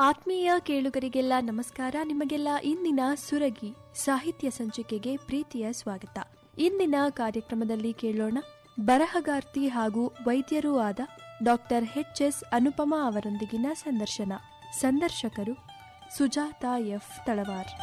ಆತ್ಮೀಯ ಕೇಳುಗರಿಗೆಲ್ಲ ನಮಸ್ಕಾರ ನಿಮಗೆಲ್ಲ ಇಂದಿನ ಸುರಗಿ ಸಾಹಿತ್ಯ ಸಂಚಿಕೆಗೆ ಪ್ರೀತಿಯ ಸ್ವಾಗತ ಇಂದಿನ ಕಾರ್ಯಕ್ರಮದಲ್ಲಿ ಕೇಳೋಣ ಬರಹಗಾರ್ತಿ ಹಾಗೂ ವೈದ್ಯರೂ ಆದ ಡಾಕ್ಟರ್ ಎಚ್ ಎಸ್ ಅನುಪಮಾ ಅವರೊಂದಿಗಿನ ಸಂದರ್ಶನ ಸಂದರ್ಶಕರು ಸುಜಾತ ಎಫ್ ತಳವಾರ್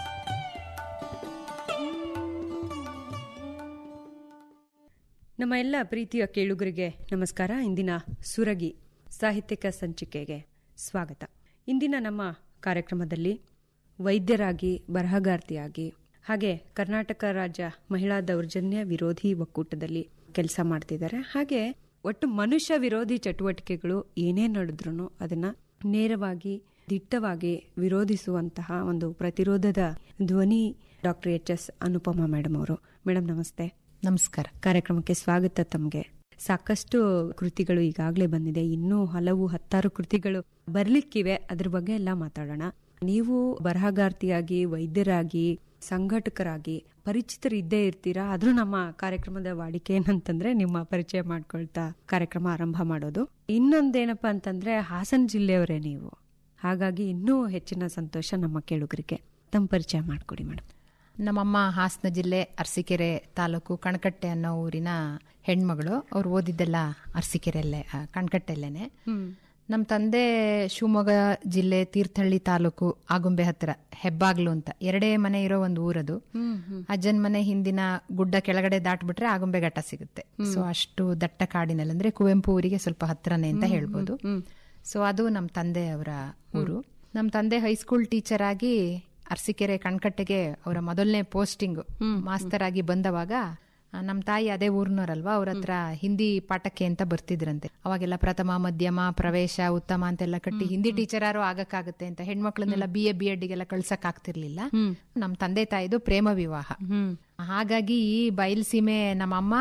ನಮ್ಮ ಎಲ್ಲ ಪ್ರೀತಿಯ ಕೇಳುಗರಿಗೆ ನಮಸ್ಕಾರ ಇಂದಿನ ಸುರಗಿ ಸಾಹಿತ್ಯಿಕ ಸಂಚಿಕೆಗೆ ಸ್ವಾಗತ ಇಂದಿನ ನಮ್ಮ ಕಾರ್ಯಕ್ರಮದಲ್ಲಿ ವೈದ್ಯರಾಗಿ ಬರಹಗಾರ್ತಿಯಾಗಿ ಹಾಗೆ ಕರ್ನಾಟಕ ರಾಜ್ಯ ಮಹಿಳಾ ದೌರ್ಜನ್ಯ ವಿರೋಧಿ ಒಕ್ಕೂಟದಲ್ಲಿ ಕೆಲಸ ಮಾಡ್ತಿದ್ದಾರೆ ಹಾಗೆ ಒಟ್ಟು ಮನುಷ್ಯ ವಿರೋಧಿ ಚಟುವಟಿಕೆಗಳು ಏನೇ ನಡೆದ್ರು ಅದನ್ನ ನೇರವಾಗಿ ದಿಟ್ಟವಾಗಿ ವಿರೋಧಿಸುವಂತಹ ಒಂದು ಪ್ರತಿರೋಧದ ಧ್ವನಿ doctor H S Anupama madam ಅವರು ಮೇಡಮ್ ನಮಸ್ತೆ ನಮಸ್ಕಾರ ಕಾರ್ಯಕ್ರಮಕ್ಕೆ ಸ್ವಾಗತ ತಮಗೆ ಸಾಕಷ್ಟು ಕೃತಿಗಳು ಈಗಾಗಲೇ ಬಂದಿದೆ ಇನ್ನೂ ಹಲವು ಹತ್ತಾರು ಕೃತಿಗಳು ಬರ್ಲಿಕ್ಕಿವೆ ಅದ್ರ ಬಗ್ಗೆ ಎಲ್ಲ ಮಾತಾಡೋಣ ನೀವು ಬರಹಗಾರ್ತಿಯಾಗಿ ವೈದ್ಯರಾಗಿ ಸಂಘಟಕರಾಗಿ ಪರಿಚಿತರಿದ್ದೇ ಇರ್ತೀರಾ ಆದ್ರೂ ನಮ್ಮ ಕಾರ್ಯಕ್ರಮದ ವಾಡಿಕೆ ಏನಂತಂದ್ರೆ ನಿಮ್ಮ ಪರಿಚಯ ಮಾಡ್ಕೊಳ್ತಾ ಕಾರ್ಯಕ್ರಮ ಆರಂಭ ಮಾಡೋದು ಇನ್ನೊಂದೇನಪ್ಪಾ ಅಂತಂದ್ರೆ ಹಾಸನ ಜಿಲ್ಲೆಯವರೇ ನೀವು ಹಾಗಾಗಿ ಇನ್ನೂ ಹೆಚ್ಚಿನ ಸಂತೋಷ ನಮ್ಮ ಕೇಳುಗರಿಗೆ ತಮ್ಮ ಪರಿಚಯ ಮಾಡ್ಕೊಡಿ ಮೇಡಮ್ ನಮ್ಮಮ್ಮ ಹಾಸನ ಜಿಲ್ಲೆ ಅರಸೀಕೆರೆ ತಾಲೂಕು ಕಣಕಟ್ಟೆ ಅನ್ನೋ ಊರಿನ ಹೆಣ್ಮಗಳು ಅವ್ರು ಓದಿದ್ದೆಲ್ಲ ಅರಸೀಕೆರೆಯಲ್ಲೇ ಆ, ಕಣಕಟ್ಟೆಲ್ಲೇನೆ ನಮ್ಮ ತಂದೆ ಶಿವಮೊಗ್ಗ ಜಿಲ್ಲೆ ತೀರ್ಥಹಳ್ಳಿ ತಾಲೂಕು ಆಗುಂಬೆ ಹತ್ತಿರ ಹೆಬ್ಬಾಗ್ಲು ಅಂತ ಎರಡೇ ಮನೆ ಇರೋ ಒಂದು ಊರದು ಅಜ್ಜನ್ ಮನೆ ಹಿಂದಿನ ಗುಡ್ಡ ಕೆಳಗಡೆ ದಾಟ್ಬಿಟ್ರೆ ಆಗುಂಬೆ ಘಟ್ಟ ಸಿಗುತ್ತೆ ಸೊ ಅಷ್ಟು ದಟ್ಟ ಕಾಡಿನಲ್ಲಿ ಅಂದ್ರೆ ಕುವೆಂಪು ಊರಿಗೆ ಸ್ವಲ್ಪ ಹತ್ರನೇ ಅಂತ ಹೇಳ್ಬೋದು ಸೊ ಅದು ನಮ್ಮ ತಂದೆ ಅವರ ಊರು ನಮ್ಮ ತಂದೆ ಹೈಸ್ಕೂಲ್ ಟೀಚರ್ ಆಗಿ ಅರಸೀಕೆರೆ ಕಣ್ಕಟ್ಟೆಗೆ ಅವರ ಮೊದಲನೇ ಪೋಸ್ಟಿಂಗ್ ಮಾಸ್ತರ್ ಆಗಿ ಬಂದವಾಗ ಆ, ನಮ್ಮ ತಾಯಿ ಅದೇ ಊರ್ನವರಲ್ವಾ ಅವ್ರ ಹತ್ರ ಹಿಂದಿ ಪಾಠಕ್ಕೆ ಅಂತ ಬರ್ತಿದ್ರಂತೆ ಅವಾಗೆಲ್ಲ ಪ್ರಥಮ ಮಧ್ಯಮ ಪ್ರವೇಶ ಉತ್ತಮ ಅಂತೆಲ್ಲ ಕಟ್ಟಿ ಹಿಂದಿ ಟೀಚರ್ ಯಾರು ಆಗಕ್ಕಾಗುತ್ತೆ ಅಂತ ಹೆಣ್ಮಕ್ಳನ್ನೆಲ್ಲ ಬಿ ಎ ಬಿ ಎಡ್ಗೆಲ್ಲ ಕಳ್ಸಕ್ ಆಗ್ತಿರ್ಲಿಲ್ಲ ನಮ್ಮ ತಂದೆ ತಾಯಿದು ಪ್ರೇಮ ವಿವಾಹ ಹಾಗಾಗಿ ಈ ಬಯಲ್ಸೀಮೆ ನಮ್ಮಮ್ಮ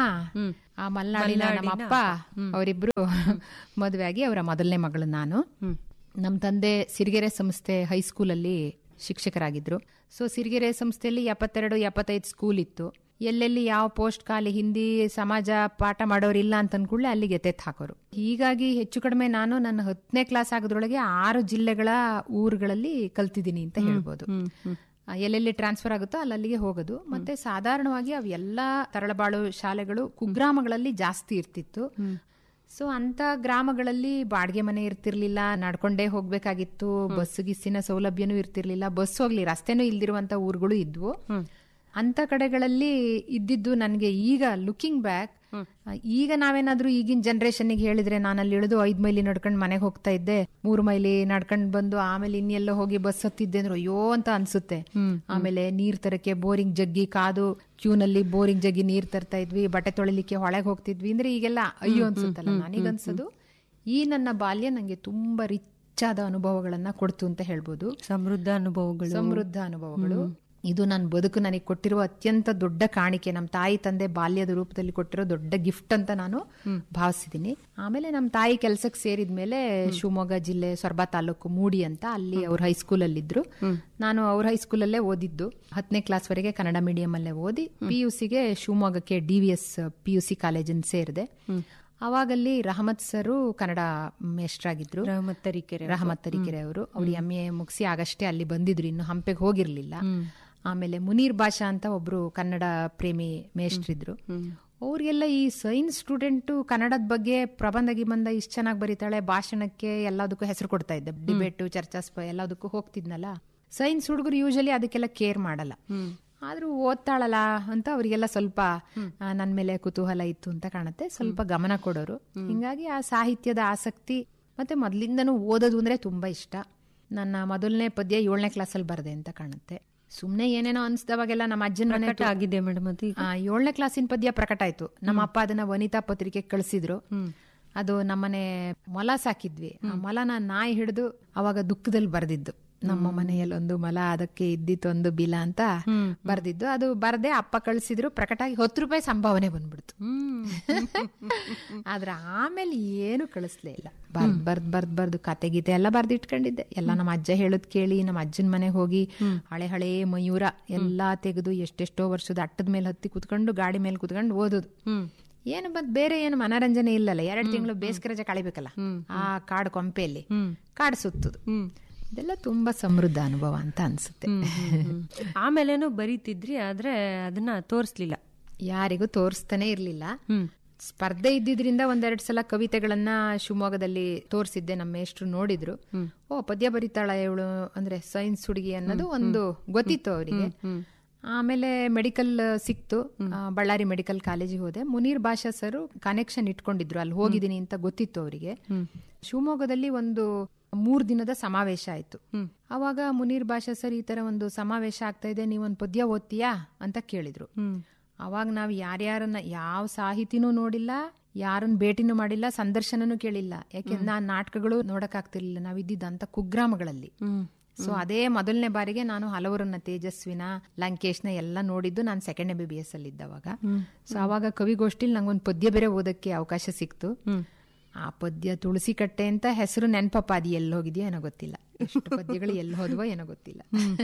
ಆ ಮಲ್ನಾಡಿನ ನಮ್ಮಪ್ಪ ಅವರಿಬ್ರು ಮದುವೆ ಆಗಿ ಅವರ ಮೊದಲನೇ ಮಗಳು ನಾನು ನಮ್ಮ ತಂದೆ ಸಿರಿಗೆರೆ ಸಂಸ್ಥೆ ಹೈಸ್ಕೂಲಲ್ಲಿ ಶಿಕ್ಷಕರಾಗಿದ್ರು ಸೊ ಸಿರಿಗೆರೆ ಸಂಸ್ಥೆಯಲ್ಲಿ ಎಪ್ಪತ್ತೆರಡು ಎಪ್ಪತ್ತೈದು ಸ್ಕೂಲ್ ಇತ್ತು ಎಲ್ಲೆಲ್ಲಿ ಯಾವ ಪೋಸ್ಟ್ ಖಾಲಿ ಹಿಂದಿ ಸಮಾಜ ಪಾಠ ಮಾಡೋರಿಲ್ಲ ಅಂತ ಅನ್ಕೊಳ್ಳಿ ಅಲ್ಲಿಗೆ ಎತ್ತೆತ್ತು ಹಾಕೋರು ಹೀಗಾಗಿ ಹೆಚ್ಚು ಕಡಿಮೆ ನಾನು ನನ್ನ ಹತ್ತನೇ ಕ್ಲಾಸ್ ಆಗೋದ್ರೊಳಗೆ ಆರು ಜಿಲ್ಲೆಗಳ ಊರುಗಳಲ್ಲಿ ಕಲ್ತಿದ್ದೀನಿ ಅಂತ ಹೇಳ್ಬೋದು ಆ, ಎಲ್ಲೆಲ್ಲಿ ಟ್ರಾನ್ಸ್ಫರ್ ಆಗುತ್ತೋ ಅಲ್ಲಲ್ಲಿಗೆ ಹೋಗೋದು ಮತ್ತೆ ಸಾಧಾರಣವಾಗಿ ಅವೆಲ್ಲ ತರಳಬಾಳು ಶಾಲೆಗಳು ಕುಗ್ರಾಮಗಳಲ್ಲಿ ಜಾಸ್ತಿ ಇರ್ತಿತ್ತು ಸೊ ಅಂತ ಗ್ರಾಮಗಳಲ್ಲಿ ಬಾಡಿಗೆ ಮನೆ ಇರ್ತಿರ್ಲಿಲ್ಲ ನಡ್ಕೊಂಡೇ ಹೋಗ್ಬೇಕಾಗಿತ್ತು ಬಸ್ ಗಿಸ್ಸಿನ ಸೌಲಭ್ಯನೂ ಇರ್ತಿರ್ಲಿಲ್ಲ ಬಸ್ ಹೋಗ್ಲಿ ರಸ್ತೆನೂ ಇಲ್ದಿರುವಂತ ಊರುಗಳು ಇದ್ವು ಅಂತ ಕಡೆಗಳಲ್ಲಿ ಇದ್ದಿದ್ದು ನನಗೆ ಈಗ ಲುಕಿಂಗ್ ಬ್ಯಾಕ್ ಈಗ ನಾವೇನಾದ್ರೂ ಈಗಿನ ಜನರೇಷನ್ಗೆ ಹೇಳಿದ್ರೆ ನಾನು ಅಲ್ಲಿ ಇಳಿದು ಐದ್ ಮೈಲಿ ನಡ್ಕೊಂಡು ಮನೆಗೆ ಹೋಗ್ತಾ ಇದ್ದೆ ಮೂರು ಮೈಲಿ ನಡ್ಕೊಂಡು ಬಂದು ಆಮೇಲೆ ಇನ್ನೆಲ್ಲೋ ಹೋಗಿ ಬಸ್ ಹತ್ತಿದ್ದೆ ಅಂದ್ರೆ ಅಯ್ಯೋ ಅಂತ ಅನ್ಸುತ್ತೆ ಆಮೇಲೆ ನೀರ್ ತರಕ್ಕೆ ಬೋರಿಂಗ್ ಜಗ್ಗಿ ಕಾದು ಕ್ಯೂನಲ್ಲಿ ಬೋರಿಂಗ್ ಜಗ್ಗಿ ನೀರ್ ತರ್ತಾ ಇದ್ವಿ ಬಟ್ಟೆ ತೊಳಿಲಿಕ್ಕೆ ಹೊಳೆಗೆ ಹೋಗ್ತಿದ್ವಿ ಅಂದ್ರೆ ಈಗೆಲ್ಲ ಅಯ್ಯೋ ಅನ್ಸುತ್ತಲ್ಲ ನನಗನ್ಸೋದು ಈ ನನ್ನ ಬಾಲ್ಯ ನಂಗೆ ತುಂಬಾ ರಿಚ್ ಆದ ಅನುಭವಗಳನ್ನ ಕೊಡ್ತು ಅಂತ ಹೇಳ್ಬೋದು ಸಮೃದ್ಧ ಅನುಭವಗಳು ಸಮೃದ್ಧ ಅನುಭವಗಳು ಇದು ನನ್ನ ಬದುಕು ನನಗೆ ಕೊಟ್ಟಿರುವ ಅತ್ಯಂತ ದೊಡ್ಡ ಕಾಣಿಕೆ ನಮ್ಮ ತಾಯಿ ತಂದೆ ಬಾಲ್ಯದ ರೂಪದಲ್ಲಿ ಕೊಟ್ಟಿರೋ ದೊಡ್ಡ ಗಿಫ್ಟ್ ಅಂತ ನಾನು ಭಾವಿಸಿದ್ದೀನಿ ಆಮೇಲೆ ನಮ್ಮ ತಾಯಿ ಕೆಲಸಕ್ಕೆ ಸೇರಿದ್ಮೇಲೆ ಶಿವಮೊಗ್ಗ ಜಿಲ್ಲೆ ಸೊರಬ ತಾಲೂಕು ಮೂಡಿ ಅಂತ ಅಲ್ಲಿ ಅವ್ರ ಹೈಸ್ಕೂಲ್ ಅಲ್ಲಿದ್ರು ನಾನು ಅವ್ರ ಹೈಸ್ಕೂಲಲ್ಲೇ ಓದಿದ್ದು ಹತ್ತನೇ ಕ್ಲಾಸ್ ವರೆಗೆ ಕನ್ನಡ ಮೀಡಿಯಂ ಅಲ್ಲೇ ಓದಿ ಪಿ ಯು ಸಿಗೆ ಶಿವಮೊಗ್ಗಕ್ಕೆ D V S P U C ಕಾಲೇಜನ್ನು ಸೇರಿದೆ ಅವಾಗಲ್ಲಿ ರಹಮತ್ ಸರು ಕನ್ನಡ ಮೇಷ್ಟ್ರಾಗಿದ್ರು ರಹಮತ್ ತರೀಕೆರೆ ರಹಮತ್ ತರೀಕೆರೆ ಅವರು ಅವ್ರು ಎಂ ಎ ಮುಗಿಸಿ ಆಗಷ್ಟೇ ಅಲ್ಲಿ ಬಂದಿದ್ರು ಇನ್ನು ಹಂಪೆಗೆ ಹೋಗಿರ್ಲಿಲ್ಲ ಆಮೇಲೆ ಮುನೀರ್ ಭಾಷಾ ಅಂತ ಒಬ್ರು ಕನ್ನಡ ಪ್ರೇಮಿ ಮೇಷ್ಟ್ರಿದ್ರು ಅವ್ರಿಗೆಲ್ಲ ಈ ಸೈನ್ಸ್ ಸ್ಟೂಡೆಂಟ್ ಕನ್ನಡದ ಬಗ್ಗೆ ಪ್ರಬಂಧ ಗಿಬಂಧ ಇಷ್ಟು ಚೆನ್ನಾಗಿ ಬರೀತಾಳೆ ಭಾಷಣಕ್ಕೆ ಎಲ್ಲದಕ್ಕೂ ಹೆಸರು ಕೊಡ್ತಾ ಇದ್ದೆ ಡಿಬೇಟ್ ಚರ್ಚಾ ಸ್ಪ ಎಲ್ಲದಕ್ಕೂ ಹೋಗ್ತಿದ್ನಲ್ಲ ಸೈನ್ಸ್ ಹುಡುಗರು ಯೂಶಲಿ ಅದಕ್ಕೆಲ್ಲ ಕೇರ್ ಮಾಡಲ್ಲ ಆದ್ರೂ ಓದ್ತಾಳಲ್ಲ ಅಂತ ಅವರಿಗೆಲ್ಲ ಸ್ವಲ್ಪ ನನ್ನ ಮೇಲೆ ಕುತೂಹಲ ಇತ್ತು ಅಂತ ಕಾಣುತ್ತೆ ಸ್ವಲ್ಪ ಗಮನ ಕೊಡೋರು ಹಿಂಗಾಗಿ ಆ ಸಾಹಿತ್ಯದ ಆಸಕ್ತಿ ಮತ್ತೆ ಮೊದ್ಲಿಂದನೂ ಓದೋದು ಅಂದ್ರೆ ತುಂಬಾ ಇಷ್ಟ ನನ್ನ ಮೊದಲನೇ ಪದ್ಯ ಏಳನೇ ಕ್ಲಾಸಲ್ಲಿ ಬರದೆ ಅಂತ ಕಾಣುತ್ತೆ ಸುಮ್ನೆ ಏನೇನೋ ಅನ್ಸ್ದವಾಗೆಲ್ಲ ನಮ್ಮ ಅಜ್ಜನ ಮನೆ ಪ್ರಕಟ ಆಗಿದೆ ಮೇಡಮ್ ಅದು ಆ, ಏಳನೇ ಕ್ಲಾಸಿನ ಪದ್ಯ ಪ್ರಕಟ ಆಯ್ತು ನಮ್ಮ ಅಪ್ಪ ಅದನ್ನ ವನಿತಾ ಪತ್ರಿಕೆ ಕಳಿಸಿದ್ರು ಅದು ನಮ್ಮನೆ ಮೊಲ ಸಾಕಿದ್ವಿ ಆ ಮೊಲನ ನಾಯಿ ಹಿಡಿದು ಅವಾಗ ದುಃಖದಲ್ಲಿ ಬರ್ದಿದ್ದು ನಮ್ಮ ಮನೆಯಲ್ಲೊಂದು ಮೊಲ ಅದಕ್ಕೆ ಇದ್ದಿತ್ತೊಂದು ಬಿಲ ಅಂತ ಬರ್ದಿದ್ದು ಅದು ಬರ್ದೆ ಅಪ್ಪ ಕಳಿಸಿದ್ರು ಪ್ರಕಟ ಆಗಿ ಹತ್ತು ರೂಪಾಯಿ ಸಂಭಾವನೆ ಬಂದ್ಬಿಡ್ತು ಆದ್ರೆ ಆಮೇಲೆ ಏನು ಕಳಿಸ್ಲೇ ಇಲ್ಲ ಬರ್ದ್ ಬರ್ದ್ ಬರ್ದ್ ಬರ್ದು ಕತೆ ಗೀತೆ ಎಲ್ಲ ಬರ್ದ್ ಇಟ್ಕೊಂಡಿದ್ದೆ ಎಲ್ಲ ನಮ್ಮ ಅಜ್ಜ ಹೇಳೋದ್ ಕೇಳಿ ನಮ್ಮ ಅಜ್ಜನ ಮನೆಗೆ ಹೋಗಿ ಹಳೆ ಹಳೆ ಮಯೂರ ಎಲ್ಲಾ ತೆಗೆದು ಎಷ್ಟೆಷ್ಟೋ ವರ್ಷದ ಅಟ್ಟದ ಮೇಲೆ ಹತ್ತಿ ಕುತ್ಕೊಂಡು ಗಾಡಿ ಮೇಲೆ ಕುತ್ಕೊಂಡು ಓದೋದು ಏನು ಮತ್ ಬೇರೆ ಏನು ಮನರಂಜನೆ ಇಲ್ಲಲ್ಲ ಎರಡು ತಿಂಗಳು ಬೇಸಿಗೆ ರಜೆ ಕಳಿಬೇಕಲ್ಲ ಆ ಕಾಡು ಕೊಂಪೆಯಲ್ಲಿ ಕಾಡು ಸುತ್ತುದು ಇದೆಲ್ಲ ತುಂಬಾ ಸಮೃದ್ಧ ಅನುಭವ ಅಂತ ಅನ್ಸುತ್ತೆ ಆಮೇಲೇನೋ ಬರೀತಿದ್ರಿ ಆದ್ರೆ ಅದನ್ನ ತೋರಿಸ್ಲಿಲ್ಲ ಯಾರಿಗೂ ತೋರಿಸ್ತಾನೆ ಇರ್ಲಿಲ್ಲ ಸ್ಪರ್ಧೆ ಇದ್ದಿದ್ರಿಂದ ಒಂದೆರಡು ಸಲ ಕವಿತೆಗಳನ್ನ ಶಿವಮೊಗ್ಗದಲ್ಲಿ ತೋರಿಸಿದ್ದೆ ನಮ್ಮ ಮೇಷ್ಟ್ರು ನೋಡಿದ್ರು ಓ ಪದ್ಯ ಬರೀತಾಳ ಇವಳು ಅಂದ್ರೆ ಸೈನ್ಸ್ ಹುಡುಗಿ ಅನ್ನೋದು ಒಂದು ಗೊತ್ತಿತ್ತು ಅವರಿಗೆ ಆಮೇಲೆ ಮೆಡಿಕಲ್ ಸಿಕ್ತು ಆ, ಬಳ್ಳಾರಿ ಮೆಡಿಕಲ್ ಕಾಲೇಜಿಗೆ ಹೋದೆ ಮುನೀರ್ ಭಾಷಾ ಸರ್ ಕನೆಕ್ಷನ್ ಇಟ್ಕೊಂಡಿದ್ರು ಅಲ್ಲಿ ಹೋಗಿದ್ದೀನಿ ಅಂತ ಗೊತ್ತಿತ್ತು ಅವರಿಗೆ ಶಿವಮೊಗ್ಗದಲ್ಲಿ ಒಂದು ಮೂರ್ ದಿನದ ಸಮಾವೇಶ ಆಯ್ತು ಅವಾಗ ಮುನೀರ್ ಭಾಷಾ ಸರ್ ಈ ತರ ಒಂದು ಸಮಾವೇಶ ಆಗ್ತಾ ಇದೆ ನೀವೊಂದು ಪದ್ಯ ಓದ್ತೀಯಾ ಅಂತ ಕೇಳಿದ್ರು ಅವಾಗ ನಾವ್ ಯಾರ್ಯಾರನ್ನ ಯಾವ ಸಾಹಿತಿನೂ ನೋಡಿಲ್ಲ ಯಾರನ್ನ ಭೇಟಿನೂ ಮಾಡಿಲ್ಲ ಸಂದರ್ಶನನೂ ಕೇಳಿಲ್ಲ ಯಾಕೆಂದ್ರೆ ನಾನ್ ನಾಟಕಗಳು ನೋಡಕ್ ಆಗ್ತಿರ್ಲಿಲ್ಲ ನಾವ್ ಇದ್ದಿದ್ದಂತ ಕುಗ್ರಾಮಗಳಲ್ಲಿ ಸೊ ಅದೇ ಮೊದಲನೇ ಬಾರಿಗೆ ನಾನು ಹಲವರನ್ನ ತೇಜಸ್ವಿನ ಲಂಕೇಶ್ನ ಎಲ್ಲ ನೋಡಿದ್ದು ನಾನು second M B B S ಅಲ್ಲಿ ಇದ್ದವಾಗ ಸೊ ಅವಾಗ ಕವಿಗೋಷ್ಠಿಲ್ ನಂಗೊಂದು ಪದ್ಯ ಬೇರೆ ಓದಕ್ಕೆ ಅವಕಾಶ ಸಿಕ್ತು ಆ ಪದ್ಯ ತುಳಸಿ ಕಟ್ಟೆ ಅಂತ ಹೆಸರು ನೆನಪಪ್ಪ ಅದು ಎಲ್ಲಿ ಹೋಗಿದ್ಯೋ ಏನೋ ಗೊತ್ತಿಲ್ಲ ಎಷ್ಟು ಪದ್ಯಗಳು ಎಲ್ಲಿ ಹೋದ್ವೋ ಏನೋ ಗೊತ್ತಿಲ್ಲ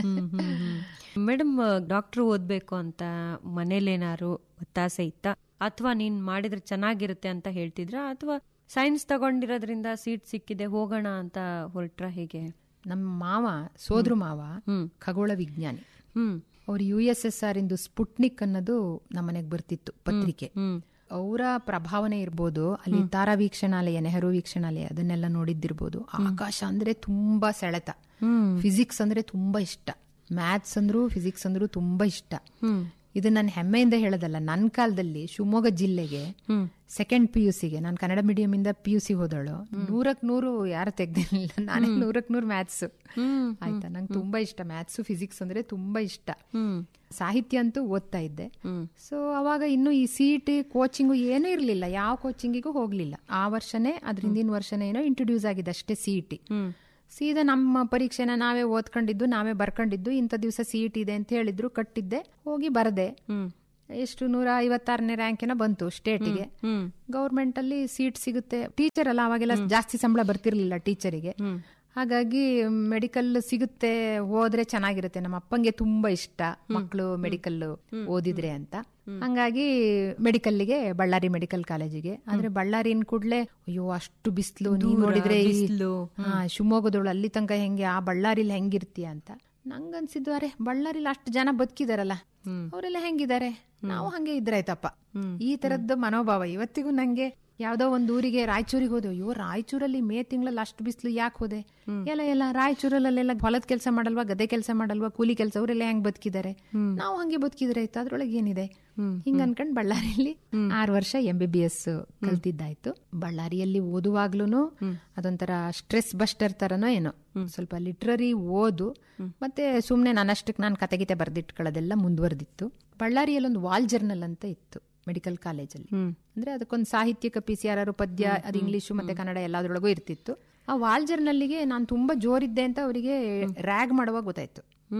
ಮೇಡಮ್ ಡಾಕ್ಟರ್ ಓದ್ಬೇಕು ಅಂತ ಮನೇಲೇನಾರು ಒತ್ತಾಸೆ ಇತ್ತ ಅಥವಾ ನೀನ್ ಮಾಡಿದ್ರೆ ಚೆನ್ನಾಗಿರುತ್ತೆ ಅಂತ ಹೇಳ್ತಿದ್ರ ಅಥವಾ ಸೈನ್ಸ್ ತಗೊಂಡಿರೋದ್ರಿಂದ ಸೀಟ್ ಸಿಕ್ಕಿದೆ ಹೋಗೋಣ ಅಂತ ಹೊರಟ್ರ ಹೇಗೆ ನಮ್ಮ ಮಾವ ಸೋದ್ರ ಮಾವ ಹ್ಮ್. ಖಗೋಳ ವಿಜ್ಞಾನಿ ಹ್ಮ್ ಅವ್ರು ಯು ಎಸ್ ಎಸ್ ಆರ್ ಇಂದು ಸ್ಪುಟ್ನಿಕ್ ಅನ್ನೋದು ನಮ್ಮನೆಗೆ ಬರ್ತಿತ್ತು ಪತ್ರಿಕೆ ಹ್ಮ್ ಅವರ ಪ್ರಭಾವನೆ ಇರ್ಬೋದು ಅಲ್ಲಿ ತಾರಾ ವೀಕ್ಷಣಾಲಯ ನೆಹರು ವೀಕ್ಷಣಾಲಯ ಅದನ್ನೆಲ್ಲ ನೋಡಿದ್ದಿರ್ಬೋದು ಆಕಾಶ ಅಂದ್ರೆ ತುಂಬಾ ಸೆಳೆತ ಫಿಸಿಕ್ಸ್ ಅಂದ್ರೆ ತುಂಬಾ ಇಷ್ಟ ಮ್ಯಾಥ್ಸ್ ಅಂದ್ರು ಫಿಸಿಕ್ಸ್ ಅಂದ್ರು ತುಂಬಾ ಇಷ್ಟ ಇದು ನಾನು ಹೆಮ್ಮೆಯಿಂದ ಹೇಳೋದಲ್ಲ ನನ್ನ ಕಾಲದಲ್ಲಿ ಶಿವಮೊಗ್ಗ ಜಿಲ್ಲೆಗೆ ಸೆಕೆಂಡ್ ಪಿ ಯು ಸಿಗೆ ನಾನು ಕನ್ನಡ ಮೀಡಿಯಂ ಇಂದ ಪಿ ಯು ಸಿ ಹೋದಳು ನೂರಕ್ ನೂರು ಯಾರು ತೆಗ್ದಿರ್ಲಿಲ್ಲ ನಾನೇ ನೂರಕ್ ನೂರು ಮ್ಯಾಥ್ಸ್ ಆಯ್ತಾ ನಂಗೆ ತುಂಬಾ ಇಷ್ಟ ಮ್ಯಾಥ್ಸ್ ಫಿಸಿಕ್ಸ್ ಅಂದ್ರೆ ತುಂಬಾ ಇಷ್ಟ ಸಾಹಿತ್ಯ ಅಂತೂ ಓದ್ತಾ ಇದ್ದೆ ಸೊ ಅವಾಗ ಇನ್ನು ಈ ಸೀಟ್ ಕೋಚಿಂಗು ಏನೂ ಇರಲಿಲ್ಲ ಯಾವ ಕೋಚಿಂಗಿಗೂ ಹೋಗ್ಲಿಲ್ಲ ಆ ವರ್ಷನೇ ಅದ್ರ ಹಿಂದಿನ ವರ್ಷನೇ ಏನೋ ಇಂಟ್ರೊಡ್ಯೂಸ್ ಆಗಿದೆ ಅಷ್ಟೇ ಸಿಇಟಿ ಸೀದಾ ನಮ್ಮ ಪರೀಕ್ಷೆನ ನಾವೇ ಓದ್ಕೊಂಡಿದ್ದು ನಾವೇ ಬರ್ಕೊಂಡಿದ್ದು ಇಂಥ ದಿವಸ ಸಿಇಟಿ ಇದೆ ಅಂತ ಹೇಳಿದ್ರು ಕಟ್ಟಿದ್ದೆ ಹೋಗಿ ಬರದೆ ಎಷ್ಟು ನೂರ ಐವತ್ತಾರನೇ ರ್ಯಾಂಕ್ ಏನೋ ಬಂತು ಸ್ಟೇಟಿಗೆ ಗೌರ್ಮೆಂಟ್ ಅಲ್ಲಿ ಸೀಟ್ ಸಿಗುತ್ತೆ ಟೀಚರ್ ಅಲ್ಲ ಅವಾಗೆಲ್ಲ ಜಾಸ್ತಿ ಸಂಬಳ ಬರ್ತಿರ್ಲಿಲ್ಲ ಟೀಚರಿಗೆ ಹಾಗಾಗಿ ಮೆಡಿಕಲ್ ಸಿಗುತ್ತೆ ಹೋದ್ರೆ ಚೆನ್ನಾಗಿರುತ್ತೆ ನಮ್ಮ ಅಪ್ಪಂಗೆ ತುಂಬಾ ಇಷ್ಟ ಮಕ್ಕಳು ಮೆಡಿಕಲ್ ಓದಿದ್ರೆ ಅಂತ ಹಂಗಾಗಿ ಮೆಡಿಕಲ್ಗೆ ಬಳ್ಳಾರಿ ಮೆಡಿಕಲ್ ಕಾಲೇಜಿಗೆ ಆದ್ರೆ ಬಳ್ಳಾರಿನ ಕೂಡ್ಲೆ ಅಯ್ಯೋ ಅಷ್ಟು ಬಿಸಿಲು ನೀವ್ ನೋಡಿದ್ರೆ ಈ- ಬಿಸ್ಲು. ಹಾ ಶಿವಮೊಗ್ಗದವಳು ಅಲ್ಲಿ ತನಕ ಹೆಂಗೆ ಆ ಬಳ್ಳಾರಿಲಿ ಹೆಂಗಿರ್ತೀಯ ಅಂತ ನಂಗನ್ಸಿದ್ದು ಅರೆ ಬಳ್ಳಾರಿಲಿ ಅಷ್ಟು ಜನ ಬದುಕಿದಾರಲ್ಲ ಅವರೆಲ್ಲ ಹೆಂಗಿದ್ದಾರೆ ನಾವು ಹಂಗೆ ಇದ್ರಾಯ್ತಪ್ಪ ಈ ತರದ್ದು ಮನೋಭಾವ ಇವತ್ತಿಗೂ ನಂಗೆ ಯಾವ್ದೋ ಒಂದ್ ಊರಿಗೆ ರಾಯಚೂರಿಗೆ ಹೋದೆ ಅಯ್ಯೋ ರಾಯಚೂರಲ್ಲಿ ಮೇ ತಿಂಗಳಲ್ಲಿ ಅಷ್ಟು ಬಿಸಿಲು ಯಾಕೆ ಹೋದೆ ಎಲ್ಲ ಎಲ್ಲ ರಾಯಚೂರಲ್ಲೆಲ್ಲ ಹೊಲದ ಕೆಲಸ ಮಾಡಲ್ವಾ ಗದ್ದೆ ಕೆಲಸ ಮಾಡಲ್ವಾ ಕೂಲಿ ಕೆಲಸ ಅವರೆಲ್ಲ ಹೆಂಗ್ ಬದುಕಿದ್ದಾರೆ ನಾವು ಹಂಗೆ ಬದುಕಿದ್ರೆ ಆಯ್ತು ಅದ್ರೊಳಗೆ ಏನಿದೆ ಹಿಂಗ ಅನ್ಕೊಂಡ್ ಬಳ್ಳಾರಿಯಲ್ಲಿ ಆರು ವರ್ಷ ಎಂ ಬಿ ಬಿ ಎಸ್ ಕಲ್ತಿದ್ದಾಯ್ತು ಬಳ್ಳಾರಿಯಲ್ಲಿ ಓದುವಾಗ್ಲೂನು ಅದೊಂಥರ ಸ್ಟ್ರೆಸ್ ಬಸ್ಟರ್ ತರನೋ ಏನೋ ಸ್ವಲ್ಪ ಲಿಟ್ರರಿ ಓದು ಮತ್ತೆ ಸುಮ್ನೆ ನನ್ನಷ್ಟಕ್ಕೆ ನಾನು ಕತೆಗಿತೆ ಬರ್ದಿಟ್ಕೊಳ್ಳೋದೆಲ್ಲ ಮುಂದುವರೆದಿತ್ತು ಬಳ್ಳಾರಿಯಲ್ಲಿ ಒಂದು ವಾಲ್ ಜರ್ನಲ್ ಅಂತ ಇತ್ತು ಮೆಡಿಕಲ್ ಕಾಲೇಜಲ್ಲಿ ಅಂದ್ರೆ ಅದಕ್ಕೊಂದು ಸಾಹಿತ್ಯಕ ಪಿ ಸಿ ಆರ್ ಪದ್ಯ ಅದು ಇಂಗ್ಲಿಷು ಮತ್ತೆ ಕನ್ನಡ ಎಲ್ಲದ್ರೊಳಗೂ ಇರ್ತಿತ್ತು ಆ ವಾಲ್ ಜರ್ನಲ್ಲಿಗೆ ನಾನು ತುಂಬಾ ಜೋರಿದ್ದೆ ಅಂತ ಅವರಿಗೆ ರ್ಯಾಗ್ ಮಾಡುವಾಗ ಗೊತ್ತಾಯ್ತು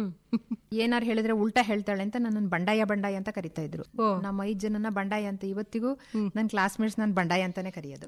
ಏನಾರು ಹೇಳಿದ್ರೆ ಉಲ್ಟಾ ಹೇಳ್ತಾಳೆ ಅಂತ ನನ್ನ ಬಂಡಾಯ ಬಂಡಾಯ ಅಂತ ಕರಿತಾ ಇದ್ರು ನಮ್ಮ ಐದ್ ಜನನ ಬಂಡಾಯ ಅಂತ ಇವತ್ತಿಗೂ ನನ್ನ ಕ್ಲಾಸ್ಮೇಟ್ಸ್ ನನ್ ಬಂಡಾಯ ಅಂತಾನೆ ಕರೆಯೋದು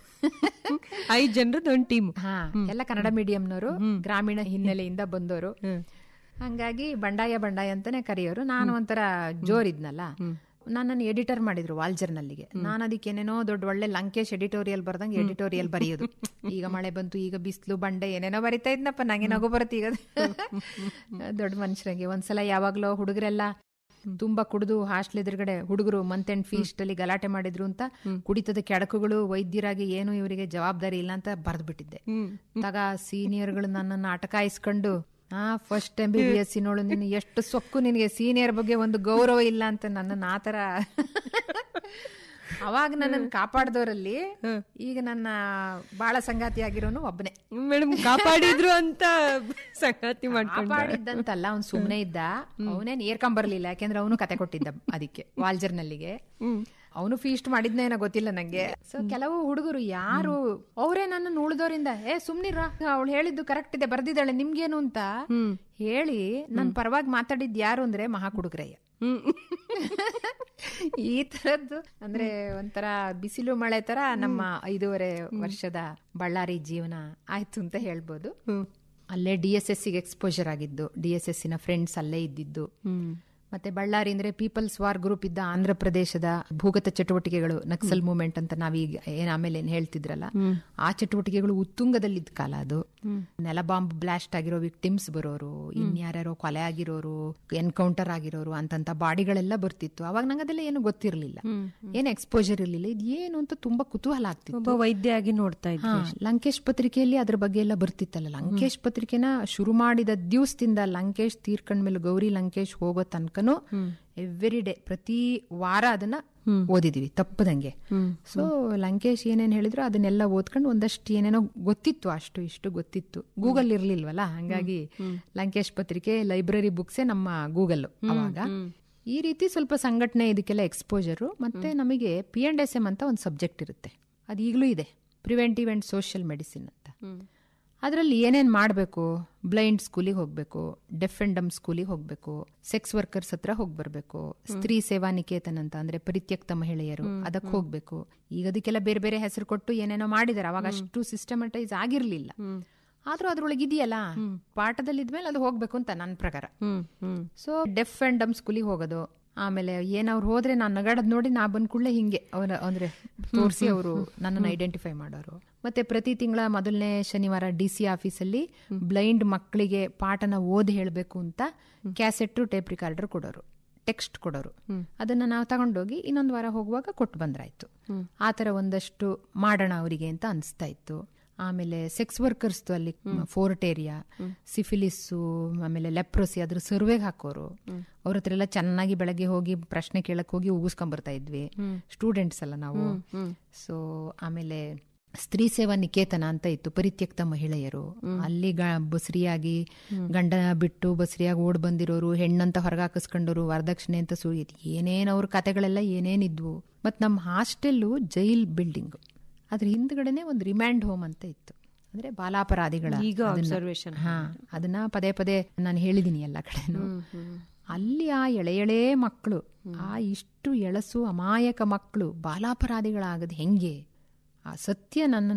ಐದ್ ಜನರದ್ದು ಒಂದು ಟೀಮ್ ಹಾ ಎಲ್ಲ ಕನ್ನಡ ಮೀಡಿಯಂನವರು ಗ್ರಾಮೀಣ ಹಿನ್ನೆಲೆಯಿಂದ ಬಂದವರು ಹಂಗಾಗಿ ಬಂಡಾಯ ಬಂಡಾಯ ಅಂತಾನೆ ಕರೆಯೋರು ನಾನು ಒಂಥರ ಜೋರಿದ್ನಲ್ಲ ನನ್ನನ್ನು ಎಡಿಟರ್ ಮಾಡಿದ್ರು ವಾಲ್ ಜರ್ನಲ್ಲಿಗೆ ನಾನು ಅದಕ್ಕೆ ಏನೇನೋ ದೊಡ್ಡ ಒಳ್ಳೆ ಲಂಕೇಶ್ ಎಡಿಟೋರಿಯಲ್ ಬರ್ದಂಗೆ ಎಡಿಟೋರಿಯಲ್ ಬರೆಯೋದು ಈಗ ಮಳೆ ಬಂತು ಈಗ ಬಿಸಿಲು ಬಂಡೆ ಏನೇನೋ ಬರಿತಾ ಇದ್ನಪ್ಪ ನಂಗೆ ನಗು ಬರುತ್ತೆ ಈಗ ದೊಡ್ಡ ಮನುಷ್ಯರಿಗೆ ಒಂದ್ಸಲ ಯಾವಾಗ್ಲೋ ಹುಡುಗರೆಲ್ಲ ತುಂಬಾ ಕುಡಿದು ಹಾಸ್ಟೆಲ್ ಎದುರುಗಡೆ ಹುಡುಗರು ಮಂತ್ ಅಂಡ್ ಫೀಸ್ಟ್ ಅಲ್ಲಿ ಗಲಾಟೆ ಮಾಡಿದ್ರು ಅಂತ ಕುಡಿತದ ಕೆಡಕುಗಳು ವೈದ್ಯರಾಗಿ ಏನು ಇವರಿಗೆ ಜವಾಬ್ದಾರಿ ಇಲ್ಲ ಅಂತ ಬರ್ದ್ಬಿಟ್ಟಿದ್ದೆ ತಗ ಸೀನಿಯರ್ಗಳು ನನ್ನನ್ನು ಅಟಕಾಯಿಸ್ಕೊಂಡು ಆ first M B B S ನೋಡು ನೀನು ಎಷ್ಟು ಸೊಕ್ಕು ನಿನಗೆ ಸೀನಿಯರ್ ಬಗ್ಗೆ ಒಂದು ಗೌರವ ಇಲ್ಲ ಅಂತ ನನ್ನನ್ನು ಆತರ ಅವಾಗ ನನ್ನನ್ನು ಕಾಪಾಡ್ದವರಲ್ಲಿ ಈಗ ನನ್ನ ಬಾಳ ಸಂಗಾತಿ ಆಗಿರೋನು ಒಬ್ಬನೇ ಮೇಡಮ್ ಕಾಪಾಡಿದ್ರು ಅಂತ ಸಂಗಾತಿ ಮಾಡ್ಕೊಂಡು ಕಾಪಾಡಿದ್ದಂತಲ್ಲ ಅವ್ನು ಸುಮ್ನೆ ಇದ್ದ ಅವನೇನ್ ಏರ್ಕೊಂಡ್ ಬರ್ಲಿಲ್ಲ ಯಾಕೆಂದ್ರೆ ಅವನು ಕತೆ ಕೊಟ್ಟಿದ್ದ ಅದಕ್ಕೆ ವಾಲ್ಜರ್ನಲ್ಲಿಗೆ ಅವನು ಫೀಸ್ಟ್ ಮಾಡಿದ್ನೇನೋ ಗೊತ್ತಿಲ್ಲ ನಂಗೆ ಸೊ ಕೆಲವು ಹುಡುಗರು ಯಾರು ಅವರೇ ನನ್ನ ಉಳಿದವರಿಂದ ಏ ಸುಮ್ನಿರ ಅವಳು ಹೇಳಿದ್ದು ಕರೆಕ್ಟ್ ಇದೆ ಬರ್ದಿದ್ದಾಳೆ ನಿಮ್ಗೇನು ಅಂತ ಹೇಳಿ ನನ್ ಪರವಾಗಿ ಮಾತಾಡಿದ್ ಯಾರು ಅಂದ್ರೆ ಮಹಾ ಕುಡುಗ್ರಯ್ಯ ಈ ತರದ್ದು ಅಂದ್ರೆ ಒಂಥರ ಬಿಸಿಲು ಮಳೆ ತರ ನಮ್ಮ ಐದೂವರೆ ವರ್ಷದ ಬಳ್ಳಾರಿ ಜೀವನ ಆಯ್ತು ಅಂತ ಹೇಳ್ಬೋದು ಅಲ್ಲೇ ಡಿ ಎಸ್ ಎಸ್ ಗೆ ಎಕ್ಸ್ಪೋಜರ್ ಆಗಿದ್ದು ಡಿ ಎಸ್ ಎಸ್ ನ ಫ್ರೆಂಡ್ಸ್ ಅಲ್ಲೇ ಇದ್ದಿದ್ದು ಮತ್ತೆ ಬಳ್ಳಾರಿ ಅಂದ್ರೆ ಪೀಪಲ್ಸ್ ವಾರ್ ಗ್ರೂಪ್ ಇದ್ದ ಆಂಧ್ರ ಪ್ರದೇಶದ ಭೂಗತ ಚಟುವಟಿಕೆಗಳು ನಕ್ಸಲ್ ಮೂವ್ಮೆಂಟ್ ಅಂತ ನಾವೀಗ ಏನ್ ಆಮೇಲೆ ಏನ್ ಹೇಳ್ತಿದ್ರಲ್ಲ ಆ ಚಟುವಟಿಕೆಗಳು ಉತ್ತುಂಗದಲ್ಲಿದ್ದ ಕಾಲ ಅದು ನೆಲ ಬಾಂಬ್ ಬ್ಲಾಸ್ಟ್ ಆಗಿರೋ ವಿಕ್ಟಿಮ್ಸ್ ಬರೋರು ಇನ್ಯಾರ್ಯಾರೋ ಕೊಲೆ ಆಗಿರೋರು ಎನ್ಕೌಂಟರ್ ಆಗಿರೋರು ಅಂತಂತ ಬಾಡಿಗಳೆಲ್ಲ ಬರ್ತಿತ್ತು ಅವಾಗ ನಂಗೆ ಅದೆಲ್ಲ ಏನು ಗೊತ್ತಿರಲಿಲ್ಲ ಏನು ಎಕ್ಸ್ಪೋಜರ್ ಇರಲಿಲ್ಲ ಇದು ಏನು ಅಂತ ತುಂಬಾ ಕುತೂಹಲ ಆಗ್ತಿತ್ತು ಒಬ್ಬ ವೈದ್ಯ ಆಗಿ ನೋಡ್ತಾ ಇದ್ವಿ ಹಾ, ಲಂಕೇಶ್ ಪತ್ರಿಕೆಯಲ್ಲಿ ಅದ್ರ ಬಗ್ಗೆ ಎಲ್ಲ ಬರ್ತಿತ್ತಲ್ಲ ಲಂಕೇಶ್ ಪತ್ರಿಕೆನ ಶುರು ಮಾಡಿದ ದಿವಸದಿಂದ ಲಂಕೇಶ್ ತೀರ್ಕೊಂಡ್ಮೇಲೆ ಗೌರಿ ಲಂಕೇಶ್ ಹೋಗೋ ತನಕನು ಎವ್ರಿ ಡೇ ಪ್ರತಿ ವಾರ ಅದನ್ನ ಓದಿದೀವಿ ತಪ್ಪದಂಗೆ ಸೊ ಲಂಕೇಶ್ ಏನೇನ್ ಹೇಳಿದ್ರು ಅದನ್ನೆಲ್ಲ ಓದ್ಕೊಂಡು ಒಂದಷ್ಟು ಏನೇನೋ ಗೊತ್ತಿತ್ತು ಅಷ್ಟು ಇಷ್ಟು ಗೊತ್ತಿತ್ತು ಗೂಗಲ್ ಇರ್ಲಿಲ್ವಲ್ಲ ಹಂಗಾಗಿ ಲಂಕೇಶ್ ಪತ್ರಿಕೆ ಲೈಬ್ರರಿ ಬುಕ್ಸೇ ನಮ್ಮ ಗೂಗಲ್ ಅವಾಗ ಈ ರೀತಿ ಸ್ವಲ್ಪ ಸಂಘಟನೆ ಇದಕ್ಕೆಲ್ಲ ಎಕ್ಸ್ಪೋಜರು ಮತ್ತೆ ನಮಗೆ ಪಿ ಅಂಡ್ ಎಸ್ ಎಂ ಅಂತ ಒಂದು ಸಬ್ಜೆಕ್ಟ್ ಇರುತ್ತೆ ಅದು ಈಗಲೂ ಇದೆ ಪ್ರಿವೆಂಟಿವ್ ಅಂಡ್ ಸೋಷಿಯಲ್ ಮೆಡಿಸಿನ್ ಅಂತ ಅದರಲ್ಲಿ ಏನೇನ್ ಮಾಡಬೇಕು ಬ್ಲೈಂಡ್ ಸ್ಕೂಲಿಗೆ ಹೋಗ್ಬೇಕು ಡೆಫ್ ಅಂಡ್ ಡಮ್ ಸ್ಕೂಲಿಗೆ ಹೋಗ್ಬೇಕು ಸೆಕ್ಸ್ ವರ್ಕರ್ಸ್ ಹತ್ರ ಹೋಗಿ ಬರ್ಬೇಕು ಸ್ತ್ರೀ ಸೇವಾ ನಿಕೇತನ್ ಅಂತ ಅಂದ್ರೆ ಪರಿತ್ಯಕ್ತ ಮಹಿಳೆಯರು ಅದಕ್ಕೆ ಹೋಗ್ಬೇಕು ಈಗ ಅದಕ್ಕೆಲ್ಲ ಬೇರೆ ಬೇರೆ ಹೆಸರು ಕೊಟ್ಟು ಏನೇನೋ ಮಾಡಿದಾರೆ ಅವಾಗ ಅಷ್ಟು ಸಿಸ್ಟಮಟೈಸ್ ಆಗಿರ್ಲಿಲ್ಲ ಆದ್ರೂ ಅದ್ರೊಳಗೆ ಇದೆಯಲ್ಲ ಪಾಠದಲ್ಲಿ ಇದ್ಮೇಲೆ ಅದು ಹೋಗ್ಬೇಕು ಅಂತ ನನ್ನ ಪ್ರಕಾರ ಸೊ ಡೆಫ್ ಅಂಡ್ ಡಮ್ ಸ್ಕೂಲಿಗೆ ಹೋಗೋದು ಆಮೇಲೆ ಏನ್ ಅವ್ರು ಹೋದ್ರೆ ನಾನು ನಗಾಡದ್ ನೋಡಿ ನಾ ಬಂದ್ ಕೂಡಲೇ ಹಿಂಗೆ ಅವರ ಅಂದ್ರೆ ತೋರಿಸಿ ಅವರು ನನ್ನನ್ನು ಐಡೆಂಟಿಫೈ ಮಾಡೋರು ಮತ್ತೆ ಪ್ರತಿ ತಿಂಗಳ ಮೊದಲನೇ ಶನಿವಾರ ಡಿ ಸಿ ಆಫೀಸಲ್ಲಿ ಬ್ಲೈಂಡ್ ಮಕ್ಕಳಿಗೆ ಪಾಠನ ಓದಿ ಹೇಳಬೇಕು ಅಂತ ಕ್ಯಾಸೆಟ್ ಟೇಪ್ ರಿಕಾರ್ಡರ್ ಕೊಡೋರು ಟೆಕ್ಸ್ಟ್ ಕೊಡೋರು ಅದನ್ನ ನಾವು ತಗೊಂಡೋಗಿ ಇನ್ನೊಂದು ವಾರ ಹೋಗುವಾಗ ಕೊಟ್ಟು ಬಂದ್ರಾಯ್ತು ಆ ತರ ಒಂದಷ್ಟು ಮಾಡೋಣ ಅವರಿಗೆ ಅಂತ ಅನಿಸ್ತಾ ಇತ್ತು ಆಮೇಲೆ ಸೆಕ್ಸ್ ವರ್ಕರ್ಸ್ ಅಲ್ಲಿ ಫೋರ್ಟೇರಿಯಾ ಸಿಫಿಲಿಸ್ಸು ಆಮೇಲೆ ಲೆಪ್ರೋಸಿ ಅದ್ರ ಸರ್ವೆಗೆ ಹಾಕೋರು ಅವ್ರ ಹತ್ರ ಎಲ್ಲ ಚೆನ್ನಾಗಿ ಬೆಳಗ್ಗೆ ಹೋಗಿ ಪ್ರಶ್ನೆ ಕೇಳಕ್ ಹೋಗಿ ಉಗಿಸ್ಕೊಂಡ್ ಬರ್ತಾ ಇದ್ವಿ ಸ್ಟೂಡೆಂಟ್ಸ್ ಅಲ್ಲ ನಾವು ಸೊ ಆಮೇಲೆ ಸ್ತ್ರೀ ಸೇವಾ ನಿಕೇತನ ಅಂತ ಇತ್ತು ಪರಿತ್ಯಕ್ತ ಮಹಿಳೆಯರು ಅಲ್ಲಿ ಗ- ಬಸ್ರಿಯಾಗಿ ಗಂಡ ಬಿಟ್ಟು ಬಸ್ರಿಯಾಗಿ ಓಡ್ ಬಂದಿರೋರು ಹೆಣ್ಣಂತ ಹೊರಗೆ ಹಾಕಿಸ್ಕೊಂಡೋರು ವರದಕ್ಷಿಣೆ ಅಂತ ಸುಳಿಯಿತು ಏನೇನ್ ಅವ್ರ ಕತೆಗಳೆಲ್ಲ ಏನೇನಿದ್ವು ಮತ್ ನಮ್ಮ ಹಾಸ್ಟೆಲ್ಲು ಜೈಲ್ ಬಿಲ್ಡಿಂಗ್ ಅದ್ರ ಹಿಂದ್ಗಡೆನೆ ಒಂದು ರಿಮ್ಯಾಂಡ್ ಹೋಮ್ ಅಂತ ಇತ್ತು ಅಂದ್ರೆ ಬಾಲಾಪರಾಧಿಗಳ ಈಗ ಅದನ್ನ- observation ಹಾ ಅದನ್ನ ಪದೇ ಪದೇ ನಾನು ಹೇಳಿದೀನಿ ಎಲ್ಲ ಕಡೆನು ಅಲ್ಲಿ ಆ ಎಳೆ ಎಳೆ ಮಕ್ಕಳು ಆ ಇಷ್ಟು ಎಳಸು ಅಮಾಯಕ ಮಕ್ಕಳು ಬಾಲಾಪರಾಧಿಗಳಾಗದ್ ಹೆಂಗೆ ಆ ಸತ್ಯ ನನ್ನ